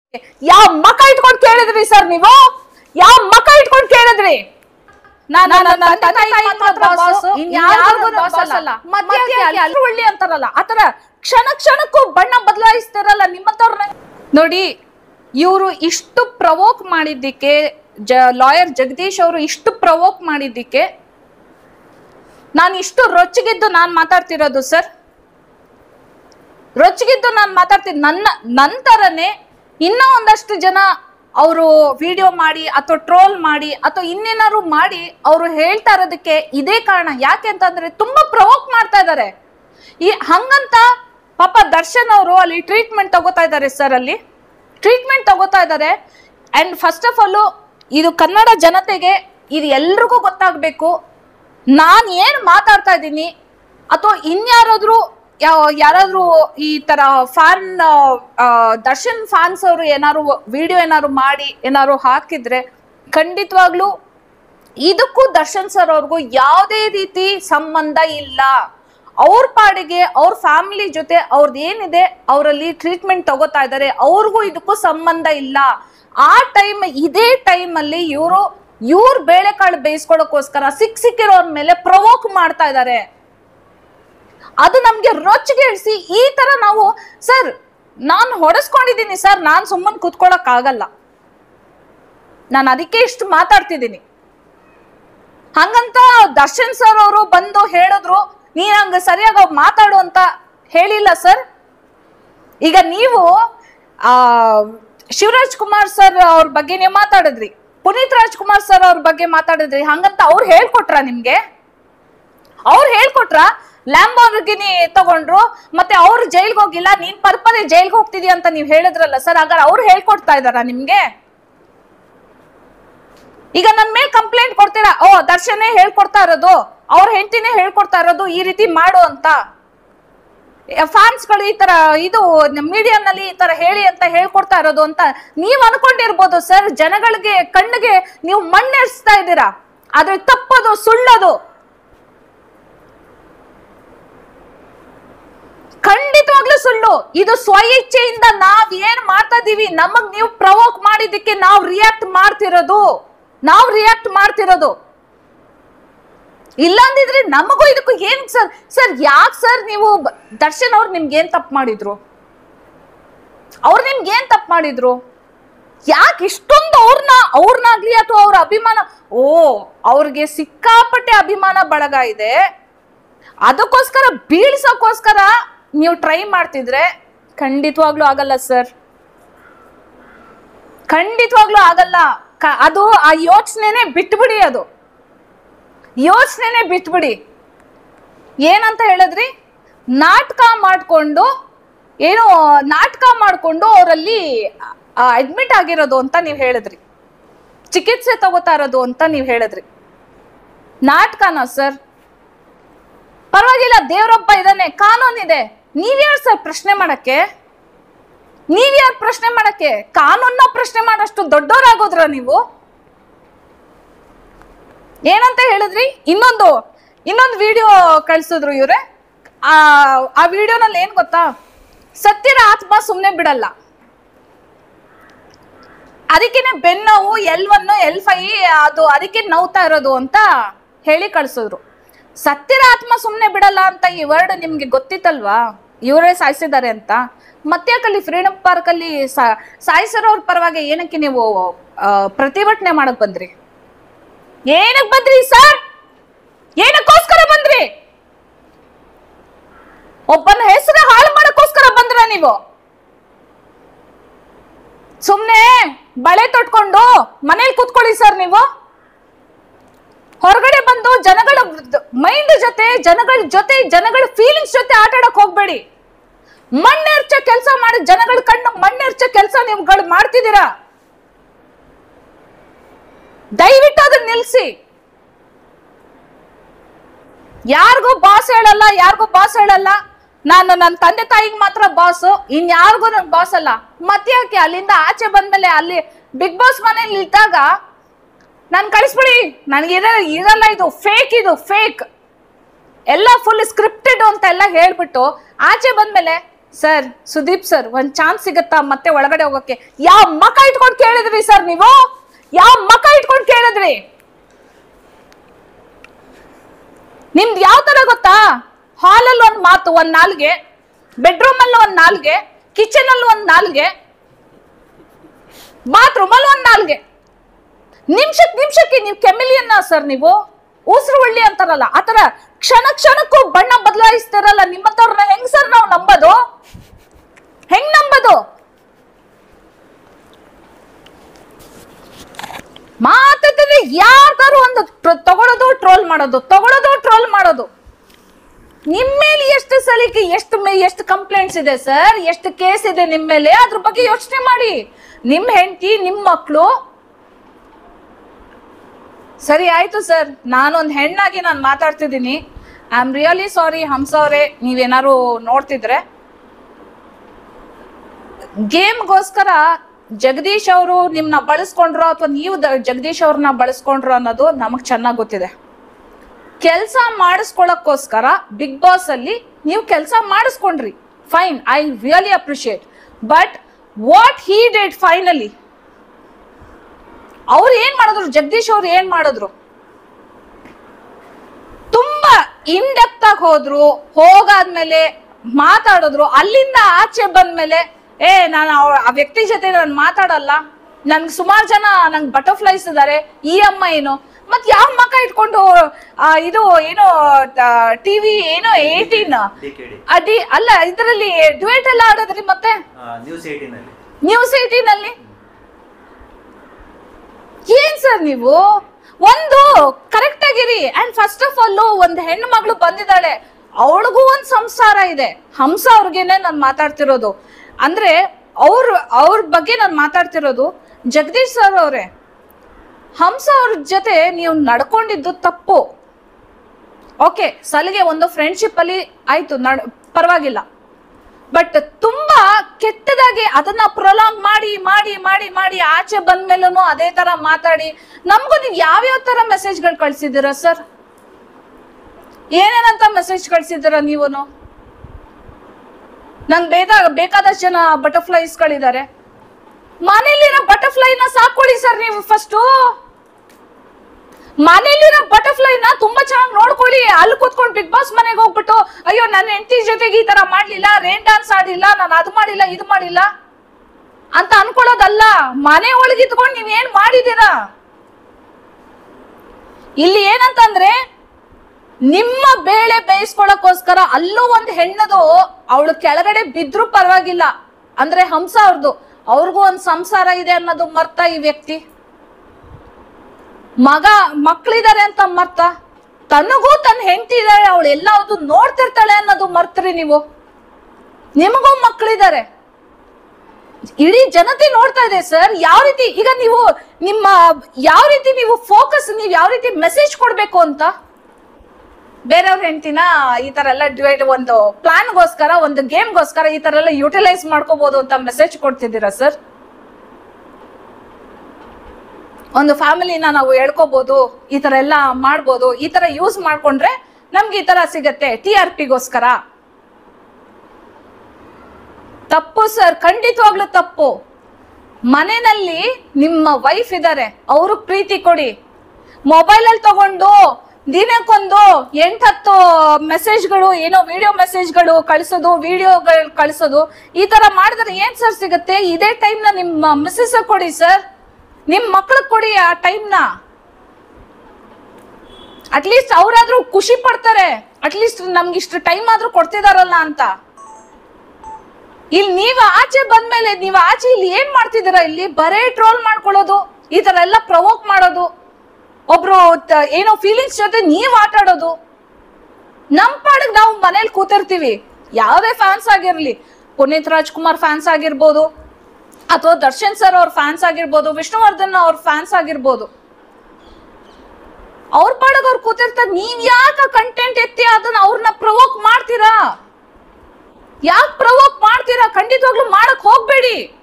ಯಾವ ಮಕ ಇಟ್ಕೊಂಡು ಕೇಳಿದ್ರಿ ಸರ್ ನೀವು ಯಾವ ಮಕ ಇಟ್ಕೊಂಡು ಕೇಳಿದ್ರಿ ನಾನು ನನ್ನ ತಂದೆ ತಾಯಿ ಮಾತ್ರ boss, ಇನ್ಯಾರ್ಗೂ boss ಅಲ್ಲ. ಮತ್ತೆ ಯಾಕೆ ಅಲ್ರು ಒಳ್ಳೆ ಅಂತಾರಲ್ಲ ಆತರ ಕ್ಷಣ ಕ್ಷಣಕ್ಕೂ ಬಣ್ಣ ಬದಲಾಯಿಸ್ತಾರಲ್ಲ ನಿಮ್ಮಂತವ್ರನ್ನ ನೋಡಿ ಇವರು ಇಷ್ಟು ಪ್ರವೋಕ್ ಮಾಡಿದ್ದಕ್ಕೆ ಜ ಲಾಯರ್ ಜಗದೀಶ್ ಅವರು ಇಷ್ಟು ಪ್ರವೋಕ್ ಮಾಡಿದ್ದಕ್ಕೆ ನಾನು ಇಷ್ಟು ರೊಚ್ಚಿಗೆದ್ದು ನಾನು ಮಾತಾಡ್ತಿರೋದು ಸರ್ ರೊಚ್ಚಿಗೆದ್ದು ನಾನು ಮಾತಾಡ್ತಿದ್ ನನ್ನ ನಂತರನೇ ಇನ್ನೂ ಒಂದಷ್ಟು ಜನ ಅವರು ವಿಡಿಯೋ ಮಾಡಿ ಅಥವಾ ಟ್ರೋಲ್ ಮಾಡಿ ಅಥವಾ ಇನ್ನೇನಾದ್ರು ಮಾಡಿ ಅವರು ಹೇಳ್ತಾ ಇರೋದಕ್ಕೆ ಇದೇ ಕಾರಣ ಯಾಕೆ ಅಂತಂದ್ರೆ ತುಂಬಾ ಪ್ರವೋಕ್ ಮಾಡ್ತಾ ಇದ್ದಾರೆ ಈ ಹಂಗಂತ ಪಾಪ ದರ್ಶನ್ ಅವರು ಅಲ್ಲಿ ಟ್ರೀಟ್ಮೆಂಟ್ ತಗೋತಾ ಇದ್ದಾರೆ ಸರ್ ಅಲ್ಲಿ ಟ್ರೀಟ್ಮೆಂಟ್ ತಗೋತಾ ಇದ್ದಾರೆ ಅಂಡ್ ಫಸ್ಟ್ ಆಫ್ ಆಲ್ ಇದು ಕನ್ನಡ ಜನತೆಗೆ ಇದು ಎಲ್ರಿಗೂ ಗೊತ್ತಾಗಬೇಕು ನಾನು ಏನು ಮಾತಾಡ್ತಾ ಇದ್ದೀನಿ ಅಥವಾ ಇನ್ಯಾರಾದ್ರೂ ಯಾವ ಯಾರಾದ್ರೂ ಈ ತರ ಫ್ಯಾನ್ ದರ್ಶನ್ ಫ್ಯಾನ್ಸ್ ಅವರು ಏನಾದ್ರು ವಿಡಿಯೋ ಏನಾದ್ರು ಮಾಡಿ ಏನಾದ್ರು ಹಾಕಿದ್ರೆ ಖಂಡಿತವಾಗ್ಲೂ ಇದಕ್ಕೂ ದರ್ಶನ್ ಸರ್ ಅವ್ರಿಗೂ ಯಾವುದೇ ರೀತಿ ಸಂಬಂಧ ಇಲ್ಲ ಅವ್ರ ಪಾಡಿಗೆ ಅವ್ರ ಫ್ಯಾಮಿಲಿ ಜೊತೆ ಅವ್ರದ್ದು ಏನಿದೆ ಅವರಲ್ಲಿ ಟ್ರೀಟ್ಮೆಂಟ್ ತಗೋತಾ ಇದ್ದಾರೆ ಅವ್ರಿಗೂ ಇದಕ್ಕೂ ಸಂಬಂಧ ಇಲ್ಲ ಆ ಟೈಮ್ ಇದೇ ಟೈಮ್ ಅಲ್ಲಿ ಇವರು ಇವ್ರ ಬೇಳೆಕಾಳು ಬೇಯಿಸ್ಕೊಳ್ಳೋಕೋಸ್ಕರ ಸಿಕ್ ಸಿಕ್ಕಿರೋರ್ ಮೇಲೆ ಪ್ರವೋಕ್ ಮಾಡ್ತಾ ಇದ್ದಾರೆ ಅದು ನಮ್ಗೆ ರೊಚ್ಚಿಗೆ ಇಳಿಸಿ ಈ ತರ ನಾವು ಸರ್ ನಾನು ಹೊಡೆಸ್ಕೊಂಡಿದ್ದೀನಿ ಸರ್ ನಾನು ಸುಮ್ಮನೆ ಕುತ್ಕೊಳಕ್ ಆಗಲ್ಲ ನಾನು ಅದಕ್ಕೆ ಇಷ್ಟು ಮಾತಾಡ್ತಿದ್ದೀನಿ ಹಂಗಂತ ದರ್ಶನ್ ಸರ್ ಅವರು ಬಂದು ಹೇಳಿದ್ರು ನೀನ್ ಹಂಗ ಸರಿಯಾಗಿ ಹೋಗ್ ಮಾತಾಡು ಅಂತ ಹೇಳಿಲ್ಲ ಸರ್ ಈಗ ನೀವು ಆ ಶಿವರಾಜ್ ಕುಮಾರ್ ಸರ್ ಅವ್ರ ಬಗ್ಗೆ ನೀವು ಮಾತಾಡಿದ್ರಿ ಪುನೀತ್ ರಾಜ್ಕುಮಾರ್ ಸರ್ ಅವ್ರ ಬಗ್ಗೆ ಮಾತಾಡಿದ್ರಿ ಹಂಗಂತ ಅವ್ರು ಹೇಳ್ಕೊಟ್ರ ನಿಮ್ಗೆ ಅವ್ರು ಹೇಳ್ಕೊಟ್ರ ಲ್ಯಾಂಬೋರ್ಗಿನಿ ತಗೊಂಡ್ರು ಮತ್ತೆ ಅವ್ರು ಜೈಲ್ಗೆ ಹೋಗಿಲ್ಲ ನೀನ್ ಪರ್ಪದೆ ಜೈಲ್ಗೆ ಹೋಗ್ತಿದ್ಯಾ ಅಂತ ನೀವ್ ಹೇಳಿದ್ರಲ್ಲ ಸರ್ ಹಾಗಾದ್ರೆ ಅವ್ರು ಹೇಳ್ಕೊಡ್ತಾ ಇದಾರ ನಿಮ್ಗೆ ಈಗ ನನ್ ಮೇಲೆ ಕಂಪ್ಲೇಂಟ್ ಕೊಡ್ತೀರಾ ಓ ದರ್ಶನೇ ಹೇಳ್ಕೊಡ್ತಾ ಇರೋದು ಅವ್ರ ಹೆಂಡತಿನೇ ಹೇಳ್ಕೊಡ್ತಾ ಇರೋದು ಈ ರೀತಿ ಮಾಡು ಅಂತ ಫ್ಯಾನ್ಸ್ಗಳು ಈ ತರ ಇದು ಮೀಡಿಯಾನಲ್ಲಿ ಈ ತರ ಹೇಳಿ ಅಂತ ಹೇಳ್ಕೊಡ್ತಾ ಇರೋದು ಅಂತ ನೀವ್ ಅನ್ಕೊಂಡಿರ್ಬೋದು ಸರ್ ಜನಗಳಿಗೆ ಕಣ್ಣಿಗೆ ನೀವು ಮಣ್ಣೆರ್ಸ್ತಾ ಇದ್ದೀರಾ ಆದ್ರೆ ತಪ್ಪದು ಸುಳ್ಳದು ಖಂಡಿತವಾಗ್ಲೂ ಸುಳ್ಳು ಇದು ಸ್ವಇಚ್ಛೆಯಿಂದ ನಾವ್ ಏನ್ ಮಾಡ್ತಾ ಇದೀವಿ ನಮಗ್ ನೀವು ಪ್ರವೋಕ್ ಮಾಡಿದ್ದಕ್ಕೆ ನಾವ್ ರಿಯಾಕ್ಟ್ ಮಾಡ್ತಿರೋದು ನಾವ್ ರಿಯಾಕ್ಟ್ ಮಾಡ್ತಿರೋದು ಇಲ್ಲಾಂದಿದ್ರೆ ನಮಗೂ ಇದಕ್ಕೂ ಏನ್ ಸರ್ ಸರ್ ಯಾಕೆ ಸರ್ ನೀವು ಬ- ದರ್ಶನ್ ಅವ್ರು ನಿಮ್ಗೆ ಏನ್ ತಪ್ಪು ಮಾಡಿದ್ರು ಅವ್ರು ನಿಮ್ಗೆ ಏನ್ ತಪ್ಪು ಮಾಡಿದ್ರು ಯಾಕೆ ಇಷ್ಟೊಂದು ಅವ್ರನ್ನ ಅವ್ರನ್ನಾಗ್ಲಿ ಅಥವಾ ಅವ್ರ ಅಭಿಮಾನ ಓ ಅವ್ರಿಗೆ ಸಿಕ್ಕಾಪಟ್ಟೆ ಅಭಿಮಾನ ಬಳಗ ಇದೆ ಅದಕ್ಕೋಸ್ಕರ ಬೀಳ್ಸೋಕ್ಕೋಸ್ಕರ ನೀವು ಟ್ರೈ ಮಾಡ್ತಿದ್ರೆ ಖಂಡಿತವಾಗ್ಲೂ ಆಗಲ್ಲ ಸರ್ ಖಂಡಿತವಾಗ್ಲೂ ಆಗಲ್ಲ ಕ- ಅದು ಆ ಯೋಚನೆನೆ ಬಿಟ್ಬಿಡಿ ಅದು ಯೋಚನೆನೆ ಬಿಟ್ಬಿಡಿ ಏನಂತ ಹೇಳಿದ್ರಿ ನಾಟಕ ಮಾಡಿಕೊಂಡು ಏನು ನಾಟಕ ಮಾಡಿಕೊಂಡು ಅವರಲ್ಲಿ ಅಡ್ಮಿಟ್ ಆಗಿರೋದು ಅಂತ ನೀವು ಹೇಳಿದ್ರಿ ಚಿಕಿತ್ಸೆ ತಗೋತಾ ಇರೋದು ಅಂತ ನೀವು ಹೇಳಿದ್ರಿ ನಾಟಕನಾ ಸರ್ ಪರವಾಗಿಲ್ಲ ದೇವರೊಬ್ಬ ಇದ್ದಾನೆ ಕಾನೂನಿದೆ ನೀವ್ಯಾರು ಸರ್ ಪ್ರಶ್ನೆ ಮಾಡಕ್ಕೆ ನೀವ್ಯಾರು ಪ್ರಶ್ನೆ ಮಾಡಕ್ಕೆ ಕಾನೂನ್ನ ಪ್ರಶ್ನೆ ಮಾಡಷ್ಟು ದೊಡ್ಡವರಾಗೋದ್ರ ನೀವು ಏನಂತ ಹೇಳಿದ್ರಿ ಇನ್ನೊಂದು ಇನ್ನೊಂದು ವಿಡಿಯೋ ಕಳ್ಸಿದ್ರು ಇವ್ರೆ ಆ ಆ ವಿಡಿಯೋನಲ್ಲಿ ಏನ್ ಗೊತ್ತಾ ಸತ್ಯರ ಆತ್ಮ ಸುಮ್ಮನೆ ಬಿಡಲ್ಲ ಅದಕ್ಕೇನೆ ಬೆನ್ನೋವು ಎಲ್ ಒನ್ ಎಲ್ ಫೈ ಅದು ಅದಕ್ಕೆ ನೋವ್ತಾ ಇರೋದು ಅಂತ ಹೇಳಿ ಕಳ್ಸಿದ್ರು ಸತ್ಯರ ಆತ್ಮ ಸುಮ್ಮನೆ ಬಿಡಲ್ಲ ಅಂತ ಈ ವರ್ಡ್ ನಿಮ್ಗೆ ಗೊತ್ತಿತ್ತಲ್ವಾ ಇವರೇ ಸಾಯಿಸಿದ್ದಾರೆ ಅಂತ ಮತ್ತ್ಯಾಕಲ್ಲಿ ಫ್ರೀಡಮ್ ಪಾರ್ಕ್ ಅಲ್ಲಿ ಸಾ- ಸಾಯಿಸಿರೋರ್ ಪರವಾಗಿ ಏನಕ್ಕೆ ನೀವು ಆ, ಪ್ರತಿಭಟನೆ ಮಾಡಕ್ ಬಂದ್ರಿ ಏನಕ್ ಬಂದ್ರಿ ಸರ್ ಏನಕ್ಕೋಸ್ಕರ ಬಂದ್ರಿ ಒಬ್ಬನ ಹೆಸರು ಹಾಳು ಮಾಡಕ್ಕೋಸ್ಕರ ಬಂದ್ರ ನೀವು ಸುಮ್ನೆ ಬಳೆ ತೊಟ್ಕೊಂಡು ಮನೇಲಿ ಕೂತ್ಕೊಳ್ಳಿ ಸರ್ ನೀವು ಹೊರಗಡೆ ಬಂದು ಜನಗಳ ಮೈಂಡ್ ಜೊತೆ ಜನಗಳ ಜೊತೆ ಜನಗಳ ಫೀಲಿಂಗ್ಸ್ ಜೊತೆ ಆಟ ಆಡಕ್ ಹೋಗ್ಬೇಡಿ ಮಣ್ಣೆರ್ಚ ಕೆಲಸ ಮಾಡಿ ಜನಗಳ ಕಣ್ಣು ಮಣ್ಣೆರ್ಚ ಕೆಲಸ ನೀವುಗಳು ಮಾಡ್ತಿದ್ದೀರಾ ದಯವಿಟ್ಟು ಅದನ್ನ ನಿಲ್ಸಿ ಯಾರಿಗೂ ಬಾಸ್ ಹೇಳಲ್ಲ ಯಾರಿಗೂ ಬಾಸ್ ಹೇಳಲ್ಲ ನಾನು ನನ್ನ ತಂದೆ ತಾಯಿಗೆ ಮಾತ್ರ ಬಾಸು ಇನ್ಯಾರಿಗೂ ನನ್ ಬಾಸ್ ಅಲ್ಲ ಮತ್ತೆ ಯಾಕೆ ಅಲ್ಲಿಂದ ಆಚೆ ಬಂದ್ಮೇಲೆ ಅಲ್ಲಿ ಬಿಗ್ ಬಾಸ್ ಮನೇಲಿ ಇದ್ದಾಗ ನಾನು ಕಳಿಸ್ಬಿಡಿ ನನಗೆ ಇರಲ್ಲ ಇದು ಫೇಕ್ ಇದು ಫೇಕ್ ಎಲ್ಲ ಫುಲ್ ಸ್ಕ್ರಿಪ್ಟೆಡ್ ಅಂತ ಎಲ್ಲ ಹೇಳ್ಬಿಟ್ಟು ಆಚೆ ಬಂದ್ಮೇಲೆ ಸರ್ ಸುದೀಪ್ ಸರ್ ಒಂದ್ ಚಾನ್ಸ್ ಸಿಗತ್ತಾ ಮತ್ತೆ ಒಳಗಡೆ ಹೋಗಕ್ಕೆ ಯಾವ ಮಕ ಇಟ್ಕೊಂಡು ಕೇಳಿದ್ರಿ ಸರ್ ನೀವು ಯಾವ ಮಕ ಇಟ್ಕೊಂಡು ಕೇಳಿದ್ರಿ ನಿಮ್ದು ಯಾವ ತರ ಗೊತ್ತಾ ಹಾಲಲ್ಲಿ ಒಂದ್ ಮಾತು ಒಂದ್ ನಾಲ್ಗೆ ಬೆಡ್ರೂಮ್ ಅಲ್ಲಿ ಒಂದ್ ನಾಲ್ಗೆ ಕಿಚನ್ ಅಲ್ಲಿ ಒಂದ್ ನಾಲ್ಗೆ ಬಾತ್ರೂಮ್ ಅಲ್ಲಿ ಒಂದ್ ನಾಲ್ಗೆ ನಿಮಿಷಕ್ ನಿಮಿಷಕ್ಕೆ ನೀವು ಕೆಮಿಲಿಯನ್ನ ಸರ್ ನೀವು ಉಸಿರು ಒಳ್ಳಿ ಅಂತಾರಲ್ಲ ಆತರ ಕ್ಷಣ ಕ್ಷಣಕ್ಕೂ ಬಣ್ಣ ಬದಲಾಯಿಸ್ತಾರಲ್ಲ ನಿಮ್ಮಂತವ್ರನ್ನ ಹೆಂಗ್ ಸರ್ ನಾವು ನಂಬೋದು ಹೆಂಗ್ ನಂಬೋದು ಮಾತಾಡ್ತಿದ್ರೆ ಯಾರ್ದಾರು ಒಂದು ಟ್ರ- ತಗೊಳೋದು ಟ್ರೋಲ್ ಮಾಡೋದು ತಗೊಳೋದು ಟ್ರೋಲ್ ಮಾಡೋದು ನಿಮ್ ಮೇಲೆ ಎಷ್ಟು ಸಲಿಕೆ ಎಷ್ಟು ಮೇ- ಎಷ್ಟು ಕಂಪ್ಲೇಂಟ್ಸ್ ಇದೆ ಸರ್ ಎಷ್ಟು ಕೇಸ್ ಇದೆ ನಿಮ್ ಮೇಲೆ ಅದ್ರ ಬಗ್ಗೆ ಯೋಚನೆ ಮಾಡಿ ನಿಮ್ ಹೆಂಡತಿ ನಿಮ್ ಮಕ್ಕಳು ಸರಿ ಆಯ್ತು ಸರ್ ನಾನೊಂದ್ ಹೆಣ್ಣಾಗಿ ನಾನು ಮಾತಾಡ್ತಿದ್ದೀನಿ I am really sorry Hamsa ಅವರೇ ನೀವೇನಾರು ನೋಡ್ತಿದ್ರೆ ಗೇಮ್ಗೋಸ್ಕರ ಜಗದೀಶ್ ಅವರು ನಿಮ್ನ ಬಳಸ್ಕೊಂಡ್ರೋ ಅಥವಾ ನೀವು ದ- ಜಗದೀಶ್ ಅವ್ರನ್ನ ಬಳಸ್ಕೊಂಡ್ರೋ ಅನ್ನೋದು ನಮಗ್ ಚೆನ್ನಾಗಿ ಗೊತ್ತಿದೆ ಕೆಲಸ ಮಾಡಿಸ್ಕೊಳಕ್ಕೋಸ್ಕರ ಬಿಗ್ ಬಾಸ್ ಅಲ್ಲಿ ನೀವು ಕೆಲಸ ಮಾಡಿಸ್ಕೊಂಡ್ರಿ fine I really appreciate but what he did finally ಅವ್ರು ಏನ್ ಮಾಡಿದ್ರು ಜಗದೀಶ್ ಅವ್ರು ಏನ್ ಮಾಡಿದ್ರು ತುಂಬಾ ಇನ್ ಡೆಪ್ತ್ ಆಗಿ ಹೋದ್ರು ಹೋಗಾದ್ಮೇಲೆ ಮಾತಾಡಿದ್ರು ಅಲ್ಲಿಂದ ಆಚೆ ಬಂದ್ಮೇಲೆ ಏ ನಾನು ಆ ವ್ಯಕ್ತಿ ಜೊತೆ ನಾನು ಮಾತಾಡಲ್ಲ ನನ್ಗೆ ಸುಮಾರು ಜನ ನಂಗೆ ಬಟರ್ಫ್ಲೈಸ್ ಇದಾರೆ ಈ ಅಮ್ಮ ಏನು ಮತ್ ಯಾವ ಮಕ ಇಟ್ಕೊಂಡು ಆ, ಇದು ಏನು ಟಿವಿ ಏನೋ ಏಯ್ಟೀನ್ ಡಿಕೆಡಿ ಅಡಿ ಅಲ್ಲ ಇದರಲ್ಲಿ ಡ್ಯೂಯೇಟ್ ಎಲ್ಲ ಆಡೋದ್ರಿ ಮತ್ತೆ ನ್ಯೂಸ್ ಏಯ್ಟೀನಲ್ಲಿ ನ್ಯೂಸ್ ಏಟೀನಲ್ಲಿ ಏನ್ ಸರ್ ನೀವು ಒಂದು ಕರೆಕ್ಟ್ ಆಗಿರಿ ಅಂಡ್ ಫಸ್ಟ್ ಆಫ್ ಆಲ್ ಒಂದು ಹೆಣ್ಣು ಮಗಳು ಬಂದಿದ್ದಾಳೆ ಅವಳಿಗೂ ಒಂದ್ ಸಂಸಾರ ಇದೆ ಹಂಸ ಅವ್ರಿಗೇನೆ ನಾನು ಮಾತಾಡ್ತಿರೋದು ಅಂದ್ರೆ ಅವ್ರ ಅವ್ರ ಬಗ್ಗೆ ನಾನು ಮಾತಾಡ್ತಿರೋದು ಜಗದೀಶ್ ಸರ್ ಅವರೇ ಹಂಸ ಅವ್ರ ಜೊತೆ ನೀವು ನಡ್ಕೊಂಡಿದ್ದು ತಪ್ಪು ಓಕೆ ಸಲಿಗೆ ಒಂದು ಫ್ರೆಂಡ್ಶಿಪ್ ಅಲ್ಲಿ ಆಯ್ತು ನಡ್ ಪರವಾಗಿಲ್ಲ ಬಟ್ ತುಂಬಾ ಕೆಟ್ಟದಾಗಿ ಅದನ್ನ ಪ್ರೊಲಾಂಗ್ ಮಾಡಿ ಮಾಡಿ ಮಾಡಿ ಮಾಡಿ ಆಚೆ ಬಂದ್ಮೇಲೂ ಅದೇ ತರ ಮಾತಾಡಿ ನಮಗೂ ನೀವು ಯಾವ್ಯಾವ ತರ ಮೆಸೇಜ್ಗಳು ಕಳ್ಸಿದ್ದೀರಾ ಸರ್ ಏನೇನಂತ ಮೆಸೇಜ್ ಕಳ್ಸಿದ್ದೀರಾ ನೀವು ನಂಗೆ ಬೇದ ಬೇಕಾದಷ್ಟು ಜನ ಬಟರ್ಫ್ಲೈಸ್ಗಳಿದ್ದಾರೆ ಮನೇಲಿರೋ ಬಟರ್ಫ್ಲೈನ ಸಾಕೊಳ್ಳಿ ಸರ್ ನೀವು ಫಸ್ಟು ಮನೇಲಿರೋ ಬಟರ್ಫ್ಲೈನ ತುಂಬಾ ಚೆನ್ನಾಗಿ ನೋಡ್ಕೊಳ್ಳಿ ಅಲ್ಲಿ ಕೂತ್ಕೊಂಡು ಬಿಗ್ ಬಾಸ್ ಮನೆಗೆ ಹೋಗ್ಬಿಟ್ಟು ಅಯ್ಯೋ ನನ್ನ ಹೆಂಡತಿ ಜೊತೆಗೆ ಈ ತರ ಮಾಡ್ಲಿಲ್ಲ ರೇನ್ ಡಾನ್ಸ್ ಆಡಿಲ್ಲ ನಾನು ಅದು ಮಾಡಿಲ್ಲ ಇದು ಮಾಡಿಲ್ಲ ಅಂತ ಅನ್ಕೊಳ್ಳೋದಲ್ಲ ಮನೆ ಒಳಗೆ ಇದ್ಕೊಂಡು ನೀವ್ ಏನ್ ಮಾಡಿದೀರಾ ಇಲ್ಲಿ ಏನಂತಂದ್ರೆ ನಿಮ್ಮ ಬೇಳೆ ಬೇಯಿಸ್ಕೊಳಕ್ಕೋಸ್ಕರ ಅಲ್ಲೂ ಒಂದು ಹೆಣ್ಣದು ಅವಳು ಕೆಳಗಡೆ ಬಿದ್ರು ಪರವಾಗಿಲ್ಲ ಅಂದ್ರೆ ಹಂಸ ಅವ್ರದ್ದು ಅವ್ರಿಗೂ ಒಂದು ಸಂಸಾರ ಇದೆ ಅನ್ನೋದು ಮರ್ತ ಈ ವ್ಯಕ್ತಿ ಮಗ ಮಕ್ಳಿದಾರೆ ಅಂತ ಮರ್ತ ತನಗೂ ತನ್ನ ಹೆಂಡತಿ ಇದಾಳೆ ಅವಳು ಎಲ್ಲ ಅದು ನೋಡ್ತಿರ್ತಾಳೆ ಅನ್ನೋದು ಮರ್ತ್ರಿ ನೀವು ನಿಮಗೂ ಮಕ್ಳಿದಾರೆ ಇಡೀ ಜನತೆ ನೋಡ್ತಾ ಇದೆ ಸರ್ ಯಾವ ರೀತಿ ಈಗ ನೀವು ನಿಮ್ಮ ಯಾವ ರೀತಿ ನೀವು ಫೋಕಸ್ ನೀವು ಯಾವ ರೀತಿ ಮೆಸೇಜ್ ಕೊಡ್ಬೇಕು ಅಂತ ಬೇರೆಯವ್ರ ಹೆಂಡ್ತಿನ ಈ ತರ ಎಲ್ಲ ಡಿವೈಡ್ ಒಂದು ಪ್ಲಾನ್ಗೋಸ್ಕರ ಒಂದು ಗೇಮ್ಗೋಸ್ಕರ ಈ ತರ ಎಲ್ಲ ಯುಟಿಲೈಸ್ ಮಾಡ್ಕೋಬಹುದು ಅಂತ ಮೆಸೇಜ್ ಕೊಡ್ತಿದ್ದೀರಾ ಸರ್ ಒಂದು ಫ್ಯಾಮಿಲಿನ ನಾವು ಹೇಳ್ಕೋಬಹುದು ಈ ತರ ಎಲ್ಲ ಮಾಡ್ಬೋದು ಈ ತರ ಯೂಸ್ ಮಾಡ್ಕೊಂಡ್ರೆ ನಮ್ಗೆ ಈ ತರ ಸಿಗತ್ತೆ ಟಿ ಆರ್ ಪಿಗೋಸ್ಕರ ತಪ್ಪು ಸರ್ ಖಂಡಿತವಾಗ್ಲೂ ತಪ್ಪು ಮನೆಯಲ್ಲಿ ನಿಮ್ಮ ವೈಫ್ ಇದ್ದಾರೆ ಅವರು ಪ್ರೀತಿ ಕೊಡಿ ಮೊಬೈಲ್ ಅಲ್ಲಿ ತಗೊಂಡು ದಿನಕ್ಕೊಂದು ಎಂಟತ್ತು ಮೆಸೇಜ್ಗಳು ಏನೋ ವಿಡಿಯೋ ಮೆಸೇಜ್ಗಳು ಕಳಿಸೋದು ವಿಡಿಯೋಗಳು ಕಳಿಸೋದು ಈ ತರ ಮಾಡಿದ್ರೆ ಏನ್ ಸರ್ ಸಿಗುತ್ತೆ ಇದೇ ಟೈಮ್ನ ನಿಮ್ಮ ಮಿಸ್ಸಸ್ ಕೊಡಿ ಸರ್ ನಿಮ್ ಮಕ್ಳಿಗೆ ಕೊಡಿ ಆ ಟೈಮ್ನ ಅಟ್ಲೀಸ್ಟ್ ಅವ್ರಾದ್ರೂ ಖುಷಿ ಪಡ್ತಾರೆ ಅಟ್ಲೀಸ್ಟ್ ನಮ್ಗೆ ಇಷ್ಟು ಟೈಮ್ ಆದ್ರೂ ಕೊಡ್ತಿದಾರಲ್ಲ ಅಂತ ಇಲ್ಲಿ ನೀವ್ ಆಚೆ ಬಂದ್ಮೇಲೆ ನೀವ್ ಆಚೆ ಇಲ್ಲಿ ಏನ್ ಮಾಡ್ತಿದ್ದೀರಾ ಇಲ್ಲಿ ಬರೇ ಟ್ರೋಲ್ ಮಾಡ್ಕೊಳ್ಳೋದು ಈ ತರ ಎಲ್ಲ ಪ್ರವೋಕ್ ಮಾಡೋದು ಒಬ್ರು ತ- ಏನೋ ಫೀಲಿಂಗ್ಸ್ ಜೊತೆ ನೀವ್ ಆಟ ಆಡೋದು ನಮ್ ಪಾಡಿಗೆ ನಾವು ಮನೇಲಿ ಕೂತಿರ್ತೀವಿ ಯಾವ್ದೇ ಫ್ಯಾನ್ಸ್ ಆಗಿರ್ಲಿ ಪುನೀತ್ ರಾಜ್ಕುಮಾರ್ ಫ್ಯಾನ್ಸ್ ಆಗಿರ್ಬೋದು ಅಥವಾ ದರ್ಶನ್ ಸರ್ ಅವ್ರ ಫ್ಯಾನ್ಸ್ ಆಗಿರ್ಬೋದು ವಿಷ್ಣುವರ್ಧನ್ ಅವ್ರ ಫ್ಯಾನ್ಸ್ ಆಗಿರ್ಬೋದು ಅವ್ರ ಪಾಡಿಗೆ ಅವ್ರು ಕೂತಿರ್ತಾರೆ ನೀವ್ ಯಾಕ ಕಂಟೆಂಟ್ ಎತ್ತಿ ಅದನ್ನ ಅವ್ರನ್ನ ಪ್ರವೋಕ್ ಮಾಡ್ತೀರಾ ಯಾಕೆ ಪ್ರವೋಕ್ ಮಾಡ್ತೀರಾ ಖಂಡಿತವಾಗ್ಲೂ ಮಾಡಕ್ ಹೋಗ್ಬೇಡಿ